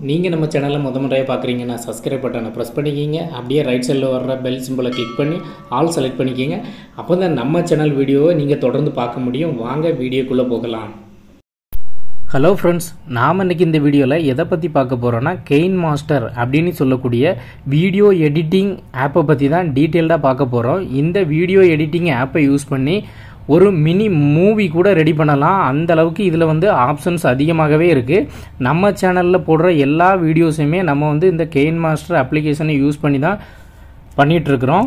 நீங்கள் நம்ம சேனலை முத முறையாக பார்க்குறீங்கன்னா சப்ஸ்கிரைப் பட்டனை ப்ரெஸ் பண்ணிக்கிங்க அப்படியே ரைட் சைடில் வர்ற பெல் சிம்பிளை கிளிக் பண்ணி ஆல் செலக்ட் பண்ணிக்கிங்க அப்போ தான் நம்ம சேனல் வீடியோவை நீங்கள் தொடர்ந்து பார்க்க முடியும் வாங்க வீடியோக்குள்ளே போகலாம் ஹலோ ஃப்ரெண்ட்ஸ் நாம் இன்னைக்கு இந்த வீடியோவில் எதை பற்றி பார்க்க போகிறோன்னா கெயின் மாஸ்டர் அப்படின்னு சொல்லக்கூடிய வீடியோ எடிட்டிங் ஆப்பை பற்றி தான் டீட்டெயில்டாக பார்க்க போகிறோம் இந்த வீடியோ எடிட்டிங் ஆப்பை யூஸ் பண்ணி ஒரு மினி மூவி கூட ரெடி பண்ணலாம் அந்த அளவுக்கு இதில் வந்து ஆப்ஷன்ஸ் அதிகமாகவே இருக்குது நம்ம சேனலில் போடுற எல்லா வீடியோஸுமே நம்ம வந்து இந்த கெயின் மாஸ்டர் அப்ளிகேஷனை யூஸ் பண்ணி தான் பண்ணிகிட்ருக்குறோம்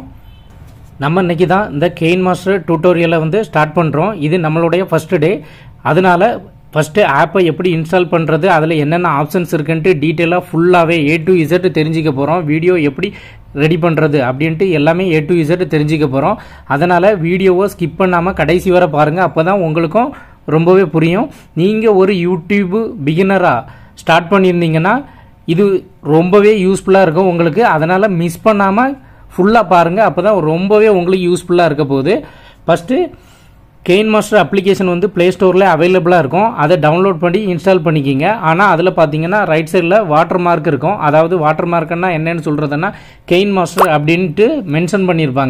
நம்ம இன்னைக்கு தான் இந்த கெயின் மாஸ்டர் டியூட்டோரியலை வந்து ஸ்டார்ட் பண்ணுறோம் இது நம்மளுடைய ஃபஸ்ட்டு டே அதனால ஃபஸ்ட்டு ஆப்பை எப்படி இன்ஸ்டால் பண்ணுறது அதில் என்னென்ன ஆப்ஷன்ஸ் இருக்குன்ட்டு டீட்டெயிலாக ஃபுல்லாகவே ஏ டு இசட் தெரிஞ்சிக்க போகிறோம் வீடியோ எப்படி ரெடி பண்ணுறது அப்படின்ட்டு எல்லாமே ஏ டு இசட் தெரிஞ்சிக்க போகிறோம் அதனால் வீடியோவை ஸ்கிப் பண்ணாமல் கடைசி வரை பாருங்கள் அப்போ தான் உங்களுக்கும் ரொம்பவே புரியும் நீங்கள் ஒரு யூடியூப் பிகினராக ஸ்டார்ட் பண்ணியிருந்தீங்கன்னா இது ரொம்பவே யூஸ்ஃபுல்லாக இருக்கும் உங்களுக்கு அதனால் மிஸ் பண்ணாமல் ஃபுல்லாக பாருங்கள் அப்போ தான் ரொம்பவே உங்களுக்கு யூஸ்ஃபுல்லாக இருக்க போகுது ஃபஸ்ட்டு கெயின் மாஸ்டர் அப்ளிகேஷன் வந்து ப்ளே ஸ்டோரில் அவைலபிளாக இருக்கும் அதை டவுன்லோட் பண்ணி இன்ஸ்டால் பண்ணிக்கிங்க ஆனால் அதில் பார்த்தீங்கன்னா ரைட் சைடில் வாட்டர் மார்க் இருக்கும் அதாவது வாட்டர் மார்க்குன்னா என்னன்னு சொல்கிறதுன்னா கெயின் மாஸ்டர் அப்படின்ட்டு மென்ஷன் பண்ணியிருப்பாங்க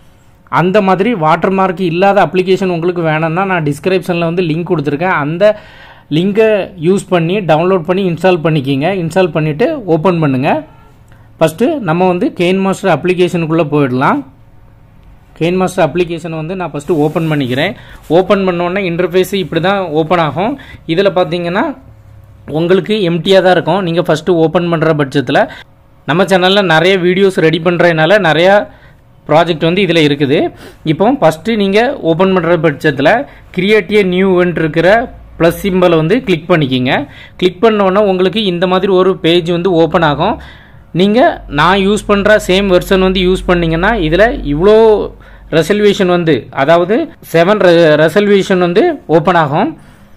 அந்த மாதிரி வாட்டர் மார்க் இல்லாத அப்ளிகேஷன் உங்களுக்கு வேணும்னா நான் டிஸ்கிரிப்ஷனில் வந்து லிங்க் கொடுத்துருக்கேன் அந்த லிங்கை யூஸ் பண்ணி டவுன்லோட் பண்ணி இன்ஸ்டால் பண்ணிக்கிங்க இன்ஸ்டால் பண்ணிவிட்டு ஓப்பன் பண்ணுங்கள் ஃபஸ்ட்டு நம்ம வந்து கெயின் மாஸ்டர் அப்ளிகேஷனுக்குள்ளே போயிடலாம் கெயின் மாஸ்டர் அப்ளிகேஷனை வந்து நான் ஃபஸ்ட்டு ஓப்பன் பண்ணிக்கிறேன் ஓப்பன் பண்ணோன்னே இன்டர்ஃபேஸ் இப்படி தான் ஓப்பன் ஆகும் இதில் பார்த்தீங்கன்னா உங்களுக்கு எம்டியாக தான் இருக்கும் நீங்கள் ஃபஸ்ட்டு ஓப்பன் பண்ணுற பட்சத்தில் நம்ம சேனலில் நிறைய வீடியோஸ் ரெடி பண்ணுறதுனால நிறையா ப்ராஜெக்ட் வந்து இதில் இருக்குது இப்போ ஃபஸ்ட்டு நீங்கள் ஓப்பன் பண்ணுற பட்சத்தில் கிரியேட் ஏ நியூ இருக்கிற ப்ளஸ் சிம்பிளை வந்து கிளிக் பண்ணிக்கிங்க கிளிக் பண்ணோன்னே உங்களுக்கு இந்த மாதிரி ஒரு பேஜ் வந்து ஓப்பன் ஆகும் நீங்கள் நான் யூஸ் பண்ணுற சேம் வெர்ஷன் வந்து யூஸ் பண்ணிங்கன்னா இதில் இவ்வளோ ரெசல்வேஷன் வந்து அதாவது செவன் ரெசல்வேஷன் வந்து ஓப்பன் ஆகும்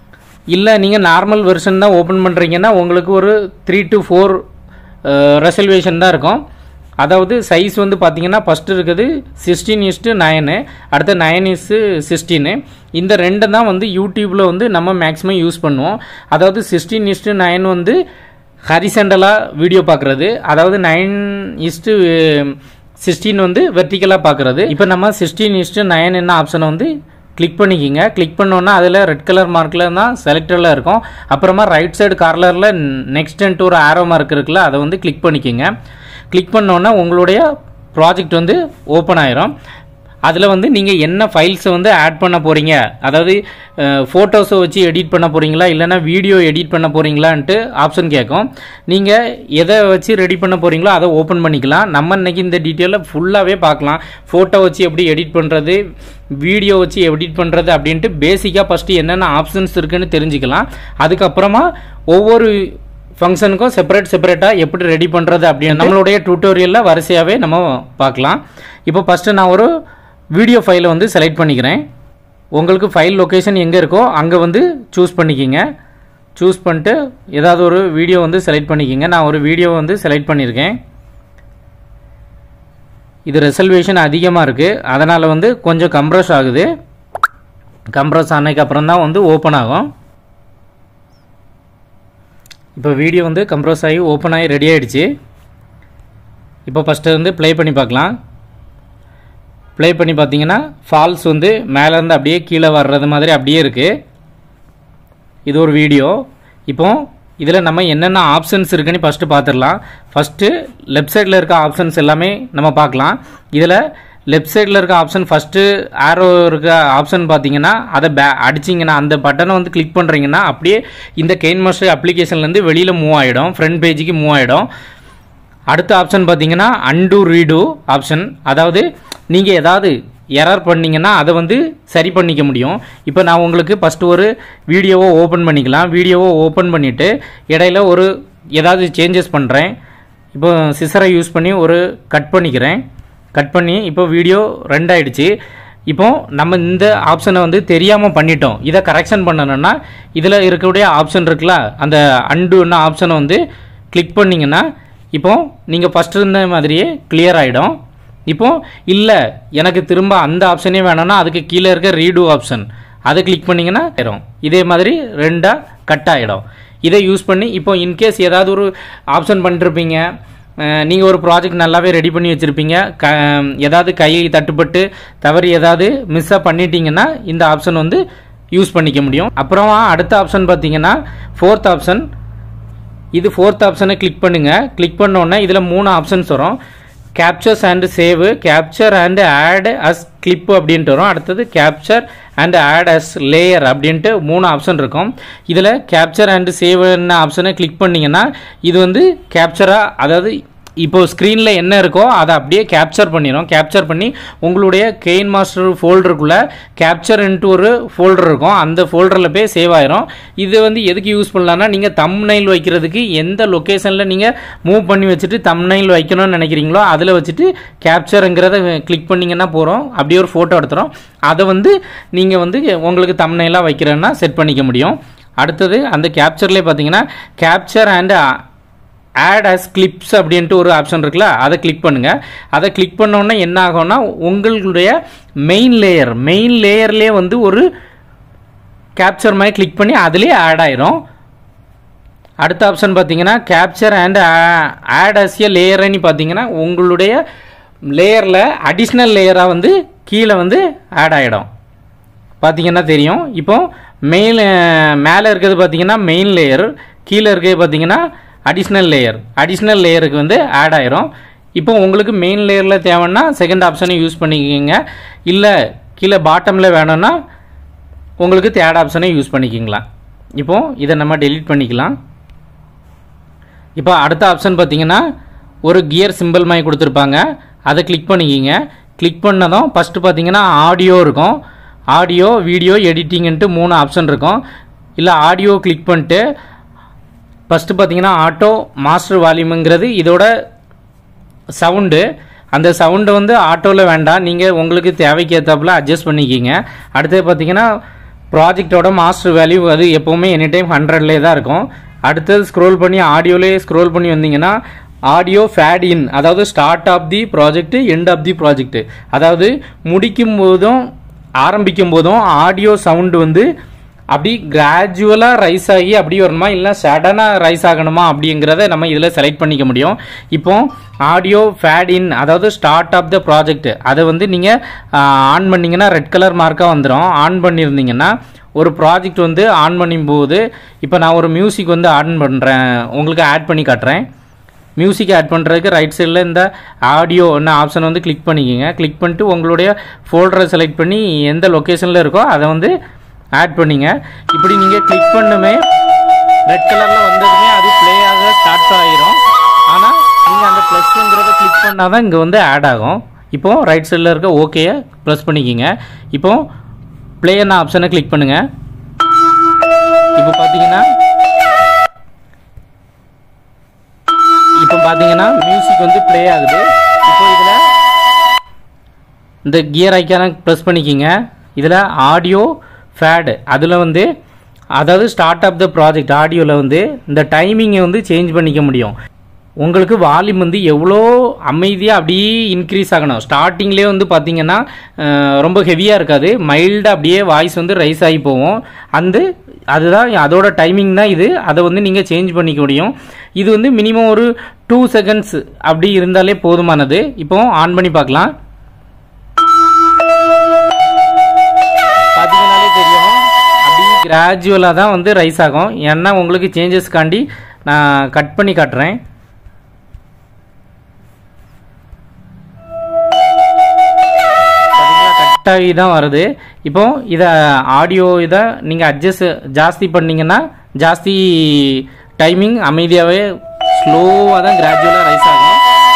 இல்லை நீங்கள் நார்மல் வெர்ஷன் தான் ஓப்பன் பண்ணுறீங்கன்னா உங்களுக்கு ஒரு த்ரீ டு ஃபோர் ரெசல்வேஷன் தான் இருக்கும் அதாவது சைஸ் வந்து பார்த்தீங்கன்னா ஃபஸ்ட்டு இருக்குது சிக்ஸ்டீன் இஸ்ட்டு நயனு அடுத்து நயன் இஸ்ட்டு சிக்ஸ்டீனு இந்த ரெண்டு தான் வந்து யூடியூப்பில் வந்து நம்ம மேக்ஸிமம் யூஸ் பண்ணுவோம் அதாவது சிக்ஸ்டீன் இஸ்ட்டு நயன் வந்து ஹரிசண்டலாக வீடியோ பார்க்குறது அதாவது நைன் இஸ்ட்டு சிக்ஸ்டீன் வந்து வெர்டிக்கலாக பார்க்குறது இப்போ நம்ம சிக்ஸ்டீன் இஸ்ட்டு நைன் என்ன ஆப்ஷனை வந்து கிளிக் பண்ணிக்கிங்க கிளிக் பண்ணோன்னா அதில் ரெட் கலர் மார்க்கில் தான் செலக்டரில் இருக்கும் அப்புறமா ரைட் சைடு கார்னரில் நெக்ஸ்ட் ஒரு ஆரோ மார்க் இருக்குல்ல அதை வந்து கிளிக் பண்ணிக்கிங்க கிளிக் பண்ணோன்னா உங்களுடைய ப்ராஜெக்ட் வந்து ஓப்பன் ஆயிரும் அதில் வந்து நீங்கள் என்ன ஃபைல்ஸை வந்து ஆட் பண்ண போகிறீங்க அதாவது ஃபோட்டோஸை வச்சு எடிட் பண்ண போகிறீங்களா இல்லைனா வீடியோ எடிட் பண்ண போகிறீங்களான்ட்டு ஆப்ஷன் கேட்கும் நீங்கள் எதை வச்சு ரெடி பண்ண போகிறீங்களோ அதை ஓப்பன் பண்ணிக்கலாம் நம்ம இன்றைக்கி இந்த டீட்டெயிலில் ஃபுல்லாகவே பார்க்கலாம் ஃபோட்டோ வச்சு எப்படி எடிட் பண்ணுறது வீடியோ வச்சு எடிட் பண்ணுறது அப்படின்ட்டு பேசிக்காக ஃபஸ்ட்டு என்னென்ன ஆப்ஷன்ஸ் இருக்குன்னு தெரிஞ்சுக்கலாம் அதுக்கப்புறமா ஒவ்வொரு ஃபங்க்ஷனுக்கும் செப்பரேட் செப்பரேட்டாக எப்படி ரெடி பண்ணுறது அப்படின்னு நம்மளுடைய டியூட்டோரியலில் வரிசையாகவே நம்ம பார்க்கலாம் இப்போ ஃபஸ்ட்டு நான் ஒரு வீடியோ ஃபைலை வந்து செலக்ட் பண்ணிக்கிறேன் உங்களுக்கு ஃபைல் லொக்கேஷன் எங்கே இருக்கோ அங்கே வந்து சூஸ் பண்ணிக்கிங்க சூஸ் பண்ணிட்டு ஏதாவது ஒரு வீடியோ வந்து செலக்ட் பண்ணிக்கிங்க நான் ஒரு வீடியோ வந்து செலக்ட் பண்ணியிருக்கேன் இது ரெசல்வேஷன் அதிகமாக இருக்குது அதனால் வந்து கொஞ்சம் கம்ப்ரஸ் ஆகுது கம்ப்ரஸ் ஆனதுக்கு அப்புறம் தான் வந்து ஓப்பன் ஆகும் இப்போ வீடியோ வந்து கம்ப்ரஸ் ஆகி ஓப்பன் ஆகி ரெடி ஆகிடுச்சு இப்போ ஃபஸ்ட்டு வந்து ப்ளே பண்ணி பார்க்கலாம் ப்ளே பண்ணி பார்த்தீங்கன்னா ஃபால்ஸ் வந்து மேலேருந்து அப்படியே கீழே வர்றது மாதிரி அப்படியே இருக்குது இது ஒரு வீடியோ இப்போ இதில் நம்ம என்னென்ன ஆப்ஷன்ஸ் இருக்குன்னு ஃபஸ்ட்டு பார்த்துடலாம் ஃபஸ்ட்டு லெஃப்ட் சைடில் இருக்க ஆப்ஷன்ஸ் எல்லாமே நம்ம பார்க்கலாம் இதில் லெஃப்ட் சைடில் இருக்க ஆப்ஷன் ஃபஸ்ட்டு ஆரோ இருக்க ஆப்ஷன் பார்த்தீங்கன்னா அதை பே அடிச்சிங்கன்னா அந்த பட்டனை வந்து கிளிக் பண்ணுறீங்கன்னா அப்படியே இந்த கெயின் மாஸ்டர் அப்ளிகேஷன்லேருந்து வெளியில் மூவ் ஆகிடும் ஃப்ரண்ட் பேஜுக்கு மூவ் ஆகிடும் அடுத்த ஆப்ஷன் பார்த்தீங்கன்னா அன்டு ரீடு ஆப்ஷன் அதாவது நீங்கள் ஏதாவது எரர் பண்ணிங்கன்னா அதை வந்து சரி பண்ணிக்க முடியும் இப்போ நான் உங்களுக்கு ஃபஸ்ட்டு ஒரு வீடியோவை ஓப்பன் பண்ணிக்கலாம் வீடியோவை ஓப்பன் பண்ணிவிட்டு இடையில ஒரு ஏதாவது சேஞ்சஸ் பண்ணுறேன் இப்போ சிசரை யூஸ் பண்ணி ஒரு கட் பண்ணிக்கிறேன் கட் பண்ணி இப்போ வீடியோ ரெண்டாயிடுச்சு இப்போ நம்ம இந்த ஆப்ஷனை வந்து தெரியாமல் பண்ணிட்டோம் இதை கரெக்ஷன் பண்ணணும்னா இதில் இருக்கக்கூடிய ஆப்ஷன் இருக்குல்ல அந்த அண்டுன்னு ஆப்ஷனை வந்து கிளிக் பண்ணிங்கன்னா இப்போ நீங்கள் ஃபஸ்ட் இருந்த மாதிரியே கிளியர் ஆகிடும் இப்போ இல்லை எனக்கு திரும்ப அந்த ஆப்ஷனே வேணும்னா அதுக்கு கீழே இருக்க ரீடு ஆப்ஷன் அதை கிளிக் பண்ணிங்கன்னா ஆயிரும் இதே மாதிரி ரெண்டாக கட் ஆகிடும் இதை யூஸ் பண்ணி இப்போ இன்கேஸ் ஏதாவது ஒரு ஆப்ஷன் பண்ணிருப்பீங்க நீங்கள் ஒரு ப்ராஜெக்ட் நல்லாவே ரெடி பண்ணி வச்சுருப்பீங்க க ஏதாவது கை தட்டுப்பட்டு தவறி ஏதாவது மிஸ்ஸாக பண்ணிட்டீங்கன்னா இந்த ஆப்ஷன் வந்து யூஸ் பண்ணிக்க முடியும் அப்புறமா அடுத்த ஆப்ஷன் பார்த்தீங்கன்னா ஃபோர்த் ஆப்ஷன் இது ஃபோர்த் ஆப்ஷனை கிளிக் பண்ணுங்கள் கிளிக் பண்ணோன்னே இதில் மூணு ஆப்ஷன்ஸ் வரும் captures and save capture and add as clip அப்படின்ட்டு வரும் அடுத்தது capture and add as layer அப்படின்ட்டு மூணு ஆப்ஷன் இருக்கும் இதில் கேப்சர் அண்ட் சேவ்ன ஆப்ஷனை கிளிக் பண்ணிங்கன்னா இது வந்து கேப்சராக அதாவது இப்போ ஸ்க்ரீனில் என்ன இருக்கோ அதை அப்படியே கேப்சர் பண்ணிடும் கேப்சர் பண்ணி உங்களுடைய கெயின் மாஸ்டர் ஃபோல்டருக்குள்ளே கேப்சர்ன்ட்டு ஒரு ஃபோல்டர் இருக்கும் அந்த ஃபோல்டரில் போய் சேவ் ஆயிரும் இது வந்து எதுக்கு யூஸ் பண்ணலாம்னா நீங்கள் தம்னைல் வைக்கிறதுக்கு எந்த லொக்கேஷனில் நீங்கள் மூவ் பண்ணி வச்சுட்டு தம்னைல் வைக்கணும்னு நினைக்கிறீங்களோ அதில் வச்சுட்டு கேப்சருங்கிறத கிளிக் பண்ணிங்கன்னா போகிறோம் அப்படியே ஒரு ஃபோட்டோ எடுத்துரும் அதை வந்து நீங்கள் வந்து உங்களுக்கு தம்னைலாக வைக்கிறேன்னா செட் பண்ணிக்க முடியும் அடுத்தது அந்த கேப்சர்லேயே பார்த்தீங்கன்னா capture and add as clips அப்படின்ட்டு ஒரு ஆப்ஷன் இருக்குல்ல அதை கிளிக் பண்ணுங்கள் அதை கிளிக் பண்ணோன்னே என்ன ஆகும்னா உங்களுடைய மெயின் லேயர் மெயின் லேயர்லேயே வந்து ஒரு கேப்சர் மாதிரி கிளிக் பண்ணி அதுலேயே ஆட் ஆயிரும் அடுத்த ஆப்ஷன் பார்த்தீங்கன்னா capture and add as a லேயர்னு பார்த்தீங்கன்னா உங்களுடைய லேயரில் அடிஷ்னல் லேயராக வந்து கீழே வந்து ஆட் ஆகிடும் பார்த்தீங்கன்னா தெரியும் இப்போ மெயின் மேலே இருக்கிறது பார்த்தீங்கன்னா மெயின் லேயர் கீழே இருக்கிறது பார்த்தீங்கன்னா அடிஷ்னல் லேயர் அடிஷ்னல் லேயருக்கு வந்து ஆட் ஆயிரும் இப்போ உங்களுக்கு மெயின் லேயரில் தேவைன்னா செகண்ட் ஆப்ஷனை யூஸ் பண்ணிக்கோங்க இல்லை கீழே பாட்டமில் வேணும்னா உங்களுக்கு தேர்ட் ஆப்ஷனை யூஸ் பண்ணிக்கிங்களா இப்போ இதை நம்ம டெலீட் பண்ணிக்கலாம் இப்போ அடுத்த ஆப்ஷன் பார்த்தீங்கன்னா ஒரு கியர் சிம்பிள் மாதிரி கொடுத்துருப்பாங்க அதை கிளிக் பண்ணிக்கிங்க கிளிக் பண்ணதும் ஃபஸ்ட்டு பார்த்தீங்கன்னா ஆடியோ இருக்கும் ஆடியோ வீடியோ எடிட்டிங்ன்ட்டு மூணு ஆப்ஷன் இருக்கும் இல்லை ஆடியோ கிளிக் பண்ணிட்டு ஃபஸ்ட்டு பார்த்தீங்கன்னா ஆட்டோ மாஸ்டர் வால்யூமுங்கிறது இதோட சவுண்டு அந்த சவுண்டை வந்து ஆட்டோவில் வேண்டாம் நீங்கள் உங்களுக்கு தேவைக்கு ஏற்றாப்புல அட்ஜஸ்ட் பண்ணிக்கிங்க அடுத்தது பார்த்தீங்கன்னா ப்ராஜெக்டோட மாஸ்டர் வேல்யூ அது எப்போவுமே எனி டைம் ஹண்ட்ரட்லேயே தான் இருக்கும் அடுத்தது ஸ்க்ரோல் பண்ணி ஆடியோலேயே ஸ்க்ரோல் பண்ணி வந்தீங்கன்னா ஆடியோ ஃபேட் இன் அதாவது start of the project end of the project அதாவது முடிக்கும் போதும் ஆரம்பிக்கும் போதும் ஆடியோ சவுண்டு வந்து அப்படி கிராஜுவலாக ரைஸ் ஆகி அப்படி வரணுமா இல்லை சடனாக ரைஸ் ஆகணுமா அப்படிங்கிறத நம்ம இதில் செலக்ட் பண்ணிக்க முடியும் இப்போ ஆடியோ ஃபேட் இன் அதாவது ஸ்டார்ட் ஆஃப் த ப்ராஜெக்ட் அதை வந்து நீங்கள் ஆன் பண்ணிங்கன்னா ரெட் கலர் மார்க்காக வந்துடும் ஆன் பண்ணியிருந்தீங்கன்னா ஒரு ப்ராஜெக்ட் வந்து ஆன் பண்ணும்போது இப்போ நான் ஒரு மியூசிக் வந்து ஆன் பண்ணுறேன் உங்களுக்கு ஆட் பண்ணி காட்டுறேன் மியூசிக் ஆட் பண்ணுறதுக்கு ரைட் சைடில் இந்த ஆடியோ என்ன ஆப்ஷன் வந்து கிளிக் பண்ணிக்கோங்க கிளிக் பண்ணிட்டு உங்களுடைய ஃபோல்டரை செலக்ட் பண்ணி எந்த லொக்கேஷனில் இருக்கோ அதை வந்து ஆட் பண்ணிங்க இப்படி நீங்கள் கிளிக் பண்ணுமே ரெட் கலரில் வந்ததுமே அது ப்ளே ஆக ஸ்டார்ட் ஆகிரும் ஆனால் நீங்கள் அந்த ப்ளஸ்ங்கிறத கிளிக் பண்ணால் தான் இங்கே வந்து ஆட் ஆகும் இப்போ ரைட் சைடில் இருக்க ஓகேயை ப்ளஸ் பண்ணிக்கிங்க இப்போ ப்ளேன்னு ஆப்ஷனை கிளிக் பண்ணுங்கள் இப்போ பார்த்தீங்கன்னா இப்போ பார்த்தீங்கன்னா மியூசிக் வந்து ப்ளே ஆகுது இப்போ இதில் இந்த கியர் ஐக்கான ப்ரெஸ் பண்ணிக்கிங்க இதில் ஆடியோ ஃபேடு அதில் வந்து அதாவது ஸ்டார்ட் ஆஃப் த ப்ராஜெக்ட் ஆடியோவில் வந்து இந்த டைமிங்கை வந்து சேஞ்ச் பண்ணிக்க முடியும் உங்களுக்கு வால்யூம் வந்து எவ்வளோ அமைதியாக அப்படியே இன்க்ரீஸ் ஆகணும் ஸ்டார்டிங்லேயே வந்து பார்த்தீங்கன்னா அஹ், ரொம்ப ஹெவியாக இருக்காது மைல்டாக அப்படியே வாய்ஸ் வந்து ரைஸ் ஆகி போகும் அந்த அதுதான் அதோட டைமிங் தான் இது அதை வந்து நீங்கள் சேஞ்ச் பண்ணிக்க முடியும் இது வந்து மினிமம் ஒரு டூ செகண்ட்ஸ் அப்படி இருந்தாலே போதுமானது இப்போ ஆன் பண்ணி பார்க்கலாம் பார்த்தீங்கனாலே தெரியும் அப்படி கிராஜுவலாக தான் வந்து ரைஸ் ஆகும் ஏன்னா உங்களுக்கு சேஞ்சஸ்க்காண்டி நான் கட் பண்ணி காட்டுறேன் கட் ஆகி தான் வருது இப்போ இதை ஆடியோ இதை நீங்கள் அட்ஜஸ்ட் ஜாஸ்தி பண்ணீங்கன்னா ஜாஸ்தி டைமிங் அமைதியாகவே ஸ்லோவாக தான் கிராஜுவலாக ரைஸ் ஆகும்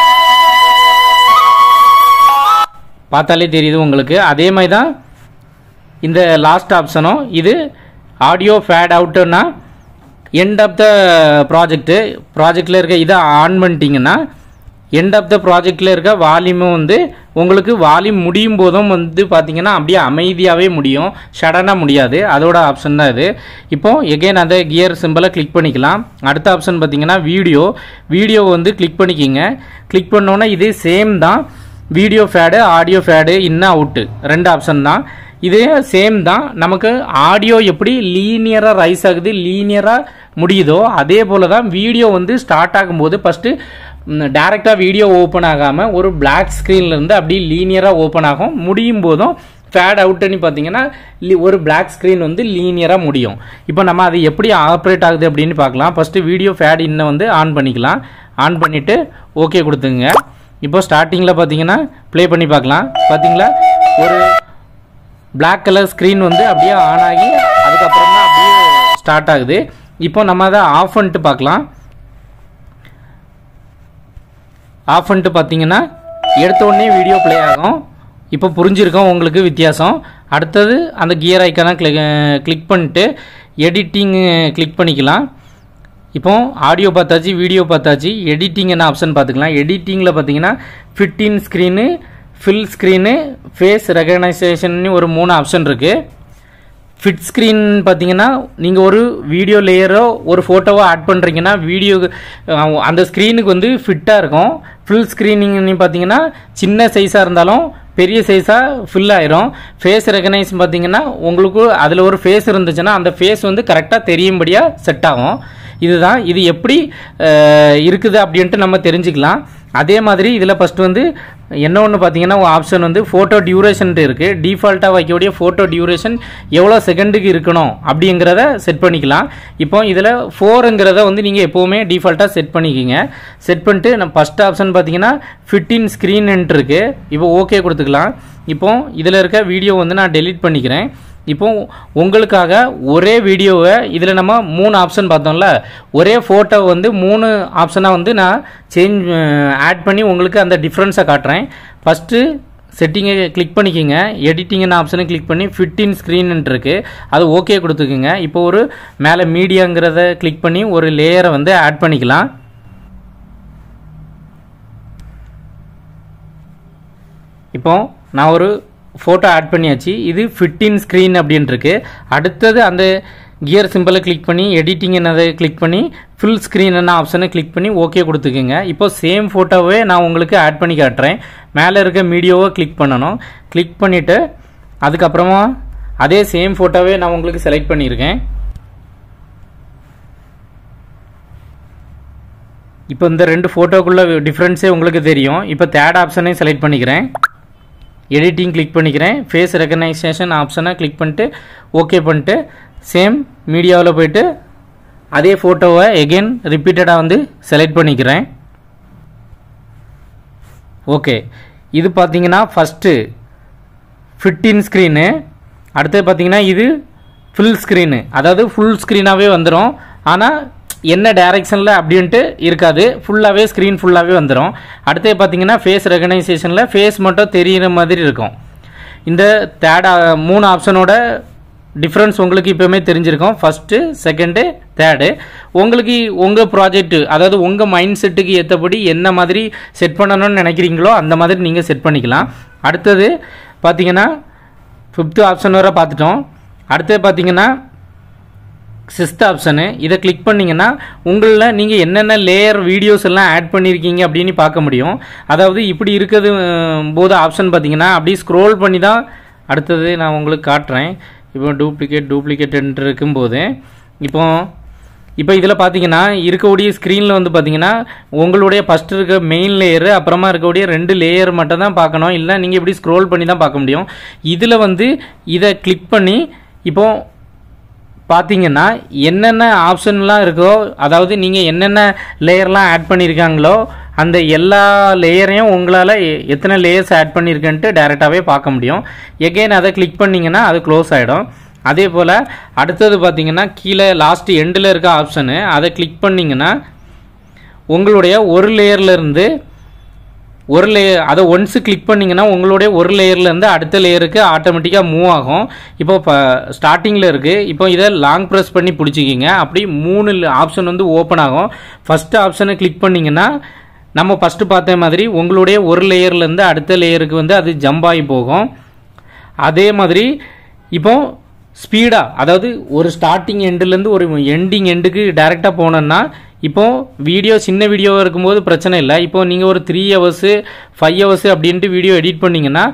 பார்த்தாலே தெரியுது உங்களுக்கு அதே மாதிரி தான் இந்த லாஸ்ட் ஆப்ஷனும் இது ஆடியோ ஃபேட் அவுட்டுன்னா எண்ட் ஆஃப் த ப்ராஜெக்ட்டு ப்ராஜெக்டில் இருக்க இதை ஆன் பண்ணிட்டீங்கன்னா எண்ட் ஆஃப் த ப்ராஜெக்டில் இருக்க வால்யூமும் வந்து உங்களுக்கு வால்யூம் முடியும் போதும் வந்து பார்த்தீங்கன்னா அப்படியே அமைதியாகவே முடியும் சடனாக முடியாது அதோட ஆப்ஷன் தான் இது இப்போ எகைன் அந்த கியர் சிம்பிளை கிளிக் பண்ணிக்கலாம் அடுத்த ஆப்ஷன் பார்த்தீங்கன்னா வீடியோ வீடியோ வந்து கிளிக் பண்ணிக்கிங்க கிளிக் பண்ணோன்னா இது சேம் தான் வீடியோ ஃபேடு ஆடியோ ஃபேடு இன்னும் அவுட்டு ரெண்டு ஆப்ஷன் தான் இது சேம் தான் நமக்கு ஆடியோ எப்படி லீனியராக ரைஸ் ஆகுது லீனியராக முடியுதோ அதே போல் தான் வீடியோ வந்து ஸ்டார்ட் ஆகும்போது ஃபஸ்ட்டு டேரெக்டாக வீடியோ ஓப்பன் ஆகாமல் ஒரு பிளாக் ஸ்க்ரீன்லேருந்து அப்படியே லீனியராக ஓப்பன் ஆகும் முடியும் போதும் ஃபேட் அவுட்டுன்னு பார்த்தீங்கன்னா லி- ஒரு பிளாக் ஸ்க்ரீன் வந்து லீனியராக முடியும் இப்போ நம்ம அது எப்படி ஆப்ரேட் ஆகுது அப்படின்னு பார்க்கலாம் ஃபஸ்ட்டு வீடியோ ஃபேட் இன்னை வந்து ஆன் பண்ணிக்கலாம் ஆன் பண்ணிவிட்டு ஓகே கொடுத்துங்க இப்போ ஸ்டார்டிங்கில் பார்த்தீங்கன்னா ப்ளே பண்ணி பார்க்கலாம் பார்த்தீங்களா ஒரு Black கலர் ஸ்க்ரீன் வந்து அப்படியே ஆன் ஆகி அதுக்கப்புறம் தான் அப்படியே ஸ்டார்ட் ஆகுது இப்போ நம்ம அதை ஆஃப் பண்ணிட்டு பார்க்கலாம் ஆஃப் பண்ணிட்டு பார்த்தீங்கன்னா எடுத்த உடனே வீடியோ ப்ளே ஆகும் இப்போ புரிஞ்சிருக்கோம் உங்களுக்கு வித்தியாசம் அடுத்தது அந்த கியர் ஐக்கான கிளிக் கிளிக் பண்ணிட்டு எடிட்டிங் கிளிக் பண்ணிக்கலாம் இப்போ ஆடியோ பார்த்தாச்சு வீடியோ பார்த்தாச்சு எடிட்டிங் என்ன ஆப்ஷன் பார்த்துக்கலாம் எடிட்டிங்கில் பார்த்தீங்கன்னா fit in screen fill screen face recognition ஒரு மூணு ஆப்ஷன் இருக்குது ஃபிட் ஸ்க்ரீன் பார்த்தீங்கன்னா நீங்கள் ஒரு வீடியோ லேயரோ ஒரு ஃபோட்டோவோ ஆட் பண்ணுறீங்கன்னா வீடியோ அந்த ஸ்க்ரீனுக்கு வந்து ஃபிட்டாக இருக்கும் ஃபுல் ஸ்க்ரீனிங்னு பார்த்தீங்கன்னா சின்ன சைஸாக இருந்தாலும் பெரிய சைஸாக ஃபில் ஆயிரும் ஃபேஸ் ரெகனைஸ் பார்த்தீங்கன்னா உங்களுக்கு அதில் ஒரு ஃபேஸ் இருந்துச்சுன்னா அந்த ஃபேஸ் வந்து கரெக்டாக தெரியும்படியாக செட் ஆகும் இதுதான் இது எப்படி அஹ், இருக்குது அப்படின்ட்டு நம்ம தெரிஞ்சுக்கலாம் அதே மாதிரி இதில் ஃபஸ்ட்டு வந்து என்ன ஒன்று பார்த்தீங்கன்னா ஆப்ஷன் வந்து ஃபோட்டோ டியூரேஷன் இருக்குது டிஃபால்ட்டாக வைக்கக்கூடிய ஃபோட்டோ டியூரேஷன் எவ்வளோ செகண்டுக்கு இருக்கணும் அப்படிங்கிறத செட் பண்ணிக்கலாம் இப்போ இதில் ஃபோருங்கிறத வந்து நீங்கள் எப்போவுமே டிஃபால்ட்டாக செட் பண்ணிக்கிங்க செட் பண்ணிட்டு நம்ம ஃபஸ்ட் ஆப்ஷன் பார்த்தீங்கன்னா ஃபிட்டின் ஸ்க்ரீன் இருக்கு இப்போ ஓகே கொடுத்துக்கலாம் இப்போ இதில் இருக்க வீடியோ வந்து நான் டெலீட் பண்ணிக்கிறேன் இப்போ உங்களுக்காக ஒரே வீடியோவை இதில் நம்ம மூணு ஆப்ஷன் பார்த்தோம்ல ஒரே ஃபோட்டோ வந்து மூணு ஆப்ஷனாக வந்து நான் சேஞ்ச் ஆட் பண்ணி உங்களுக்கு அந்த டிஃப்ரென்ஸை காட்டுறேன் ஃபஸ்ட்டு செட்டிங்கை கிளிக் பண்ணிக்கோங்க எடிட்டிங்னு ஆப்ஷனை கிளிக் பண்ணி ஃபிட்டின் ஸ்க்ரீன் இருக்கு அது ஓகே கொடுத்துக்குங்க இப்போ ஒரு மேலே மீடியாங்கிறத கிளிக் பண்ணி ஒரு லேயரை வந்து ஆட் பண்ணிக்கலாம் இப்போ நான் ஒரு ஃபோட்டோ ஆட் பண்ணியாச்சு இது ஃபிட்டின் ஸ்க்ரீன் அப்படின்ட்டுருக்கு அடுத்தது அந்த கியர் சிம்பிளை கிளிக் பண்ணி எடிட்டிங் என்னதை கிளிக் பண்ணி ஃபுல் ஸ்க்ரீன் என்ன ஆப்ஷனை கிளிக் பண்ணி ஓகே கொடுத்துக்குங்க இப்போ சேம் ஃபோட்டோவே நான் உங்களுக்கு ஆட் பண்ணி காட்டுறேன் மேலே இருக்க மீடியோவை கிளிக் பண்ணணும் கிளிக் பண்ணிவிட்டு அதுக்கப்புறமா அதே சேம் ஃபோட்டோவே நான் உங்களுக்கு செலக்ட் பண்ணியிருக்கேன் இப்போ இந்த ரெண்டு ஃபோட்டோக்குள்ள டிஃப்ரென்ஸே உங்களுக்கு தெரியும் இப்போ தேர்ட் ஆப்ஷனையும் செலக்ட் பண்ணிக்கிறேன் எடிட்டிங் கிளிக் பண்ணிக்கிறேன் ஃபேஸ் ரெகனைசேஷன் ஆப்ஷனை கிளிக் பண்ணிட்டு ஓகே பண்ணிட்டு சேம் மீடியாவில் போயிட்டு அதே ஃபோட்டோவை எகெயின் ரிப்பீட்டடாக வந்து செலக்ட் பண்ணிக்கிறேன் ஓகே இது பார்த்தீங்கன்னா ஃபஸ்ட்டு ஃபிட்டின் ஸ்க்ரீனு அடுத்தது பார்த்தீங்கன்னா இது ஃபுல் ஸ்க்ரீனு அதாவது ஃபுல் ஸ்க்ரீனாகவே வந்துடும் ஆனால் என்ன டைரக்ஷனில் அப்படின்ட்டு இருக்காது ஃபுல்லாகவே ஸ்க்ரீன் ஃபுல்லாகவே வந்துடும் அடுத்தது பார்த்தீங்கன்னா ஃபேஸ் ரெகனைசேஷனில் ஃபேஸ் மட்டும் தெரியிற மாதிரி இருக்கும் இந்த தேர்ட் மூணு ஆப்ஷனோட டிஃப்ரென்ஸ் உங்களுக்கு இப்போவுமே தெரிஞ்சிருக்கும் ஃபஸ்ட்டு செகண்டு தேர்டு உங்களுக்கு உங்கள் ப்ராஜெக்ட்டு அதாவது உங்கள் மைண்ட் செட்டுக்கு ஏற்றபடி என்ன மாதிரி செட் பண்ணணும்னு நினைக்கிறீங்களோ அந்த மாதிரி நீங்கள் செட் பண்ணிக்கலாம் அடுத்தது பார்த்தீங்கன்னா ஃபிஃப்த்து ஆப்ஷன் வரை பார்த்துட்டோம் அடுத்தது பார்த்தீங்கன்னா சிஸ்த் ஆப்ஷனு இதை கிளிக் பண்ணிங்கன்னா உங்களில் நீங்கள் என்னென்ன லேயர் வீடியோஸ் எல்லாம் ஆட் பண்ணியிருக்கீங்க அப்படின்னு பார்க்க முடியும் அதாவது இப்படி இருக்கிறது அஹ், போது ஆப்ஷன் பார்த்தீங்கன்னா அப்படியே ஸ்க்ரோல் பண்ணி தான் அடுத்தது நான் உங்களுக்கு காட்டுறேன் இப்போ டூப்ளிகேட் டூப்ளிகேட் இருக்கும்போது இப்போ இப்போ இதில் பார்த்தீங்கன்னா இருக்கக்கூடிய ஸ்க்ரீனில் வந்து பார்த்தீங்கன்னா உங்களுடைய ஃபஸ்ட் இருக்க மெயின் லேயரு அப்புறமா இருக்கக்கூடிய ரெண்டு லேயர் மட்டும் தான் பார்க்கணும் இல்லை நீங்கள் இப்படி ஸ்க்ரோல் பண்ணி தான் பார்க்க முடியும் இதில் வந்து இதை கிளிக் பண்ணி இப்போ பார்த்தீங்கன்னா என்னென்ன ஆப்ஷன்லாம் இருக்கோ அதாவது நீங்கள் என்னென்ன லேயர்லாம் ஆட் பண்ணியிருக்காங்களோ அந்த எல்லா லேயரையும் உங்களால் எ- எத்தனை லேயர்ஸ் ஆட் பண்ணியிருக்கேன்ட்டு டேரெக்டாகவே பார்க்க முடியும் எகெயின் அதை கிளிக் பண்ணிங்கன்னா அது க்ளோஸ் ஆகிடும் அதே போல் அடுத்தது பார்த்தீங்கன்னா கீழே லாஸ்ட் எண்டில் இருக்க ஆப்ஷனு அதை கிளிக் பண்ணிங்கன்னா உங்களுடைய ஒரு லேயர்ல இருந்து ஒரு லேயர் அதை ஒன்ஸு கிளிக் பண்ணிங்கன்னா உங்களுடைய ஒரு லேயர்லேருந்து அடுத்த லேயருக்கு ஆட்டோமேட்டிக்காக மூவ் ஆகும் இப்போ இப்போ ஸ்டார்டிங்கில் இருக்குது இப்போ இதை லாங் ப்ரெஸ் பண்ணி பிடிச்சிக்கிங்க அப்படி மூணு ஆப்ஷன் வந்து ஓப்பன் ஆகும் ஃபஸ்ட்டு ஆப்ஷனை கிளிக் பண்ணிங்கன்னா நம்ம ஃபஸ்ட்டு பார்த்த மாதிரி உங்களுடைய ஒரு லேயர்லேருந்து அடுத்த லேயருக்கு வந்து அது ஜம்ப் ஆகி போகும் அதே மாதிரி இப்போ ஸ்பீடாக அதாவது ஒரு ஸ்டார்டிங் எண்டுலேருந்து ஒரு எண்டிங் எண்டுக்கு டைரெக்டாக போனோன்னா இப்போ வீடியோ சின்ன வீடியோவாக இருக்கும்போது பிரச்சனை இல்லை இப்போ நீங்கள் ஒரு த்ரீ ஹவர்ஸு ஃபைவ் ஹவர்ஸு அப்படின்ட்டு வீடியோ எடிட் பண்ணிங்கன்னா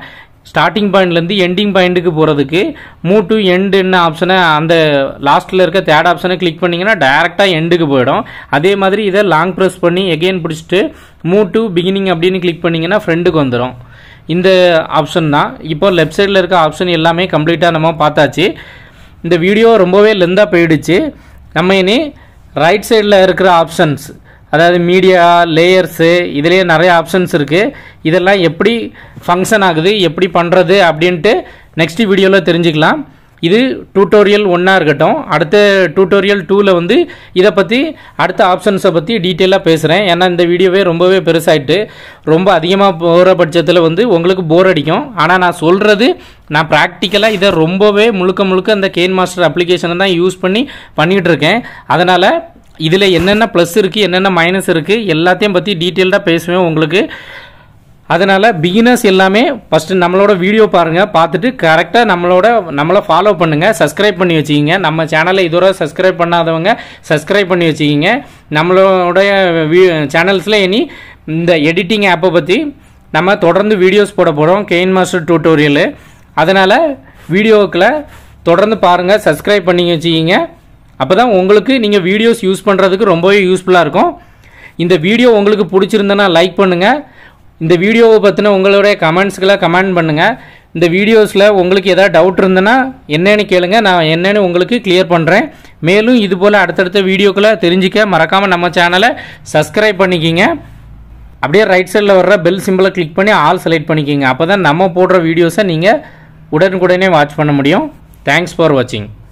ஸ்டார்டிங் பாயிண்ட்லேருந்து எண்டிங் பாயிண்ட்டுக்கு போகிறதுக்கு மூ டு எண்டுன்னு ஆப்ஷனை அந்த லாஸ்ட்டில் இருக்க தேர்ட் ஆப்ஷனை கிளிக் பண்ணிங்கன்னா டேரெக்டாக எண்டுக்கு போயிடும் அதே மாதிரி இதை லாங் ப்ரெஸ் பண்ணி எகெயின் பிடிச்சிட்டு மூ டு பிகினிங் அப்படின்னு கிளிக் பண்ணிங்கன்னா ஃப்ரெண்டுக்கு வந்துடும் இந்த ஆப்ஷன் தான் இப்போ லெஃப்ட் சைடில் இருக்க ஆப்ஷன் எல்லாமே கம்ப்ளீட்டாக நம்ம பார்த்தாச்சு இந்த வீடியோ ரொம்பவே லெந்தாக போயிடுச்சு நம்ம இனி ரைட் சைடில் இருக்கிற ஆப்ஷன்ஸ் அதாவது மீடியா லேயர்ஸு இதுலேயே நிறைய ஆப்ஷன்ஸ் இருக்குது இதெல்லாம் எப்படி ஃபங்க்ஷன் ஆகுது எப்படி பண்ணுறது அப்படின்ட்டு நெக்ஸ்ட் வீடியோவில் தெரிஞ்சுக்கலாம் இது டியூட்டோரியல் ஒன்றா இருக்கட்டும் அடுத்த டியூட்டோரியல் டூவில் வந்து இதை பற்றி அடுத்த ஆப்ஷன்ஸை பற்றி டீட்டெயிலாக பேசுகிறேன் ஏன்னா இந்த வீடியோவே ரொம்பவே பெருசாயிட்டு ரொம்ப அதிகமாக போகிற பட்சத்தில் வந்து உங்களுக்கு போர் அடிக்கும் ஆனால் நான் சொல்கிறது நான் ப்ராக்டிக்கலாக இதை ரொம்பவே முழுக்க முழுக்க அந்த கேன் மாஸ்டர் அப்ளிகேஷனை தான் யூஸ் பண்ணி பண்ணிகிட்டு இருக்கேன் அதனால் இதில் என்னென்ன ப்ளஸ் இருக்குது என்னென்ன மைனஸ் இருக்குது எல்லாத்தையும் பற்றி டீட்டெயில்டாக பேசுவேன் உங்களுக்கு அதனால் பிகினர்ஸ் எல்லாமே ஃபஸ்ட்டு நம்மளோட வீடியோ பாருங்கள் பார்த்துட்டு கரெக்டாக நம்மளோட நம்மளை ஃபாலோ பண்ணுங்கள் சப்ஸ்கிரைப் பண்ணி வச்சுக்கிங்க நம்ம சேனலை இதோட சப்ஸ்கிரைப் பண்ணாதவங்க சப்ஸ்கிரைப் பண்ணி வச்சுக்கிங்க நம்மளோடைய சேனல்ஸில் இனி இந்த எடிட்டிங் ஆப்பை பற்றி நம்ம தொடர்ந்து வீடியோஸ் போட போகிறோம் கெயின் மாஸ்டர் டியூட்டோரியலு அதனால் வீடியோக்களை தொடர்ந்து பாருங்கள் சப்ஸ்கிரைப் பண்ணி வச்சுக்கிங்க அப்போ தான் உங்களுக்கு நீங்கள் வீடியோஸ் யூஸ் பண்ணுறதுக்கு ரொம்பவே யூஸ்ஃபுல்லாக இருக்கும் இந்த வீடியோ உங்களுக்கு பிடிச்சிருந்தனா லைக் பண்ணுங்கள் இந்த வீடியோவை பற்றின உங்களுடைய கமெண்ட்ஸ்களை கமெண்ட் பண்ணுங்கள் இந்த வீடியோஸில் உங்களுக்கு எதாவது டவுட் இருந்ததுன்னா என்னென்னு கேளுங்க நான் என்னென்னு உங்களுக்கு கிளியர் பண்ணுறேன் மேலும் இது போல் அடுத்தடுத்த வீடியோக்களை தெரிஞ்சிக்க மறக்காமல் நம்ம சேனலை சப்ஸ்கிரைப் பண்ணிக்கிங்க அப்படியே ரைட் சைடில் வர்ற பெல் சிம்பிளை கிளிக் பண்ணி ஆல் செலக்ட் பண்ணிக்கிங்க அப்போ தான் நம்ம போடுற வீடியோஸை நீங்கள் உடனுக்குடனே வாட்ச் பண்ண முடியும் தேங்க்ஸ் ஃபார் வாட்சிங்